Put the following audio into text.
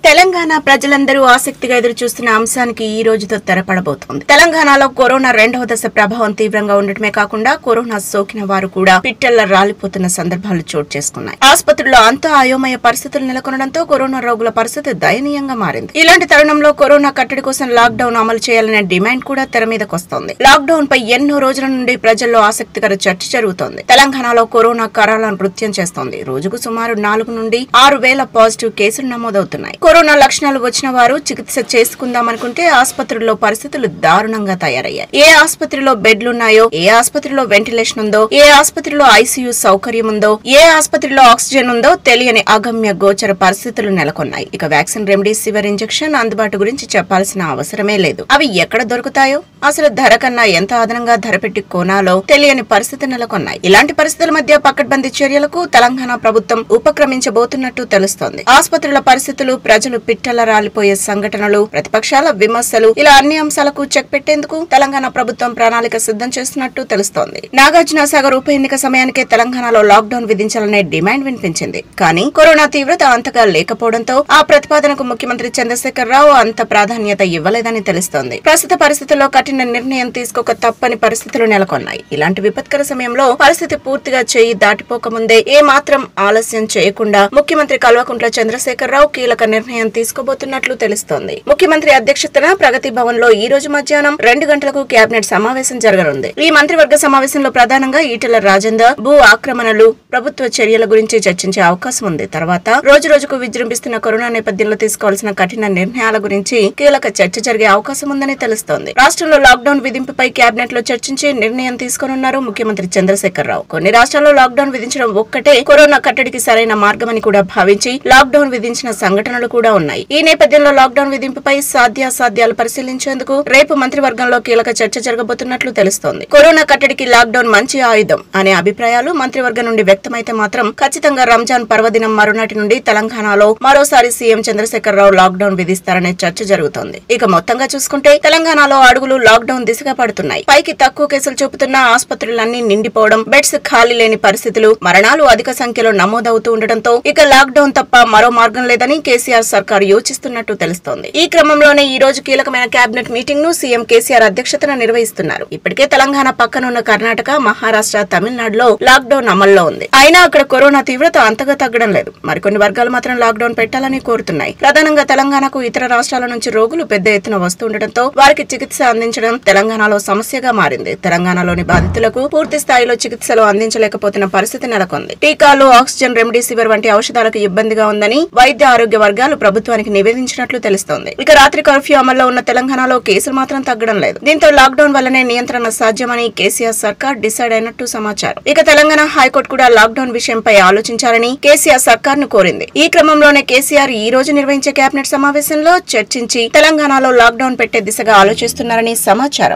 తెలంగాణ ప్రజలందరూ ఆసక్తిగా ఎదురు చూస్తున్న అంశానికి ఈ రోజుతో తెరపడబోతోంది తెలంగాణలో కరోనా రెండవ దశ ప్రభావం తీవ్రంగా ఉండటమే కాకుండా కరోనా సోకిన వారు కూడా పిట్టల్లా రాలిపోతున్న సందర్భాలు చోటు చేసుకున్నాయి ఆసుపత్రుల్లో అంతా అయోమయ పరిస్థితులు నెలకొనడంతో కరోనా రోగుల పరిస్థితి దయనీయంగా మారింది ఇలాంటి తరుణంలో కరోనా కట్టడి కోసం లాక్ డౌన్ అమలు చేయాలనే డిమాండ్ కూడా తెర మీదకు వస్తోంది లాక్ డౌన్ పై ఎన్నో రోజుల నుండి ప్రజల్లో ఆసక్తికర చర్చ జరుగుతోంది తెలంగాణలో కరోనా కరాల నృత్యం చేస్తోంది రోజుకు సుమారు నాలుగు నుండి ఆరు వేల పాజిటివ్ కేసులు నమోదవుతున్నాయి కరోనా లక్షణాలు వచ్చిన వారు చికిత్స చేసుకుందామనుకుంటే ఆసుపత్రుల్లో పరిస్థితులు దారుణంగా తయారయ్యాయి ఏ ఆసుపత్రిలో బెడ్లున్నాయో ఏ ఆసుపత్రిలో వెంటిలేషన్ ఉందో ఏ ఆసుపత్రిలో ఐసీయూ సౌకర్యం ఉందో ఏ ఆసుపత్రిలో ఆక్సిజన్ ఉందో తెలియని అగమ్య గోచర పరిస్థితులు నెలకొన్నాయి ఇక వ్యాక్సిన్ రెమ్డెసివిర్ ఇంజెక్షన్ అందుబాటు గురించి చెప్పాల్సిన అవసరమే లేదు అవి ఎక్కడ దొరుకుతాయో అసలు ధర కన్నా ఎంత అదనంగా ధర పెట్టి కొనాలో తెలియని పరిస్థితి నెలకొన్నాయి ఇలాంటి పరిస్థితుల మధ్య పకడ్బందీ చర్యలకు తెలంగాణ ప్రభుత్వం ఉపక్రమించబోతున్నట్టు తెలుస్తోంది ఆసుపత్రుల పరిస్థితులు ప్రజలు పిట్టల రాలిపోయే సంఘటనలు ప్రతిపక్షాల విమర్శలు ఇలా అన్ని అంశాలకు చెక్ పెట్టేందుకు తెలంగాణ ప్రభుత్వం ప్రణాళిక సిద్ధం చేస్తున్నట్టు తెలుస్తోంది నాగార్జున సాగర్ ఉప ఎన్నిక సమయానికే తెలంగాణలో లాక్ డౌన్ విధించాలనే డిమాండ్ వినిపించింది కానీ కరోనా తీవ్రత అంతగా లేకపోవడంతో ఆ ప్రతిపాదనకు ముఖ్యమంత్రి చంద్రశేఖర్ రావు అంత ప్రాధాన్యత ఇవ్వలేదని తెలుస్తోంది ప్రస్తుత పరిస్థితుల్లో కఠిన నిర్ణయం తీసుకోక తప్పని పరిస్థితులు నెలకొన్నాయి ఇలాంటి విపత్కర సమయంలో పరిస్థితి పూర్తిగా చేయి దాటిపోకముందే ఏ మాత్రం ఆలస్యం చేయకుండా ముఖ్యమంత్రి కల్వకుంట్ల చంద్రశేఖర్ రావు కీలక నిర్ణయం తీసుకోబోతున్నట్లు తెలుస్తోంది ముఖ్యమంత్రి అధ్యక్షతన ప్రగతి భవన్ లో ఈ రోజు మధ్యాహ్నం రెండు గంటలకు కేబినెట్ సమావేశం జరగనుంది ఈ మంత్రివర్గ సమావేశంలో ప్రధానంగా ఈటెల రాజేందర్ భూ ఆక్రమణలు ప్రభుత్వ చర్యల గురించి చర్చించే అవకాశం ఉంది తర్వాత రోజు రోజుకు విజృంభిస్తున్న కరోనా నేపథ్యంలో తీసుకోవాల్సిన కఠిన నిర్ణయాల గురించి కీలక చర్చ జరిగే అవకాశం ఉందని తెలుస్తోంది రాష్ట్రంలో లాక్డౌన్ విధింపుపై కేబినెట్ లో చర్చించి నిర్ణయం తీసుకోనున్నారు ముఖ్యమంత్రి చంద్రశేఖర్ రావు కొన్ని రాష్ట్రాల్లో లాక్డౌన్ విధించడం ఒక్కటే కరోనా కట్టడికి సరైన మార్గమని కూడా భావించి లాక్డౌన్ విధించిన సంఘటనలు కూడా ఉన్నాయి ఈ నేపథ్యంలో లాక్డౌన్ విధింపుపై సాధ్యాసాధ్యాలు పరిశీలించేందుకు రేపు మంత్రివర్గంలో కీలక చర్చ జరగబోతున్నట్లు తెలుస్తోంది కరోనా కట్టడికి లాక్డౌన్ మంచి ఆయుధం అనే అభిప్రాయాలు మంత్రివర్గం నుండి వ్యక్తమైతే మాత్రం ఖచ్చితంగా రంజాన్ పర్వదినం మరునాటి నుండి తెలంగాణలో మరోసారి సీఎం చంద్రశేఖర్ రావు లాక్డౌన్ విధిస్తారనే చర్చ జరుగుతోంది ఇక మొత్తంగా చూసుకుంటే తెలంగాణలో అడుగులు లాక్డౌన్ దిశగా పడుతున్నాయి పైకి తక్కువ కేసులు చూపుతున్న ఆసుపత్రులన్నీ నిండిపోవడం బెడ్స్ ఖాళీ లేని పరిస్థితులు మరణాలు అధిక సంఖ్యలో నమోదవుతూ ఉండటంతో ఇక లాక్డౌన్ తప్ప మరో మార్గం లేదని కేసీఆర్ సర్కారు యోచిస్తున్నట్టు తెలుస్తోంది ఈ క్రమంలోనే ఈ రోజు కీలకమైన కేబినెట్ మీటింగ్ ను సీఎం కేసీఆర్ అధ్యక్షతన నిర్వహిస్తున్నారు ఇప్పటికే తెలంగాణ పక్కనున్న కర్ణాటక మహారాష్ట్ర తమిళనాడులో లాక్డౌన్ అమల్లో ఉంది అయినా అక్కడ కరోనా తీవ్రత అంతగా తగ్గడం లేదు మరికొన్ని వర్గాలు మాత్రం లాక్డౌన్ పెట్టాలని కోరుతున్నాయి ప్రధానంగా తెలంగాణకు ఇతర రాష్ట్రాల నుంచి రోగులు పెద్ద ఎత్తున వస్తుండటంతో వారికి చికిత్స అందించడం తెలంగాణలో సమస్యగా మారింది తెలంగాణలోని బాధితులకు పూర్తి స్థాయిలో చికిత్సలు అందించలేకపోతున్న పరిస్థితి నెలకొంది టీకాలు ఆక్సిజన్ రెమ్డెసివిర్ వంటి ఔషధాలకు ఇబ్బందిగా ఉందని వైద్య ఆరోగ్య వర్గాలు ప్రభుత్వానికి నివేదించినట్లు తెలుస్తోంది ఇక రాత్రి కర్ఫ్యూ అమల్లో ఉన్న తెలంగాణలో కేసులు మాత్రం తగ్గడం లేదు దీంతో లాక్డౌన్ వల్లనే నియంత్రణ సాధ్యమని కేసీఆర్ సర్కార్ డిసైడ్ అయినట్టు సమాచారం ఇక తెలంగాణ హైకోర్టు కూడా లాక్డౌన్ విషయంపై ఆలోచించాలని కేసీఆర్ సర్కార్ ను కోరింది ఈ క్రమంలోనే కేసీఆర్ ఈ రోజు నిర్వహించే కేబినెట్ సమావేశంలో చర్చించి తెలంగాణలో లాక్డౌన్ పెట్టే దిశగా ఆలోచిస్తున్నారని సమాచారం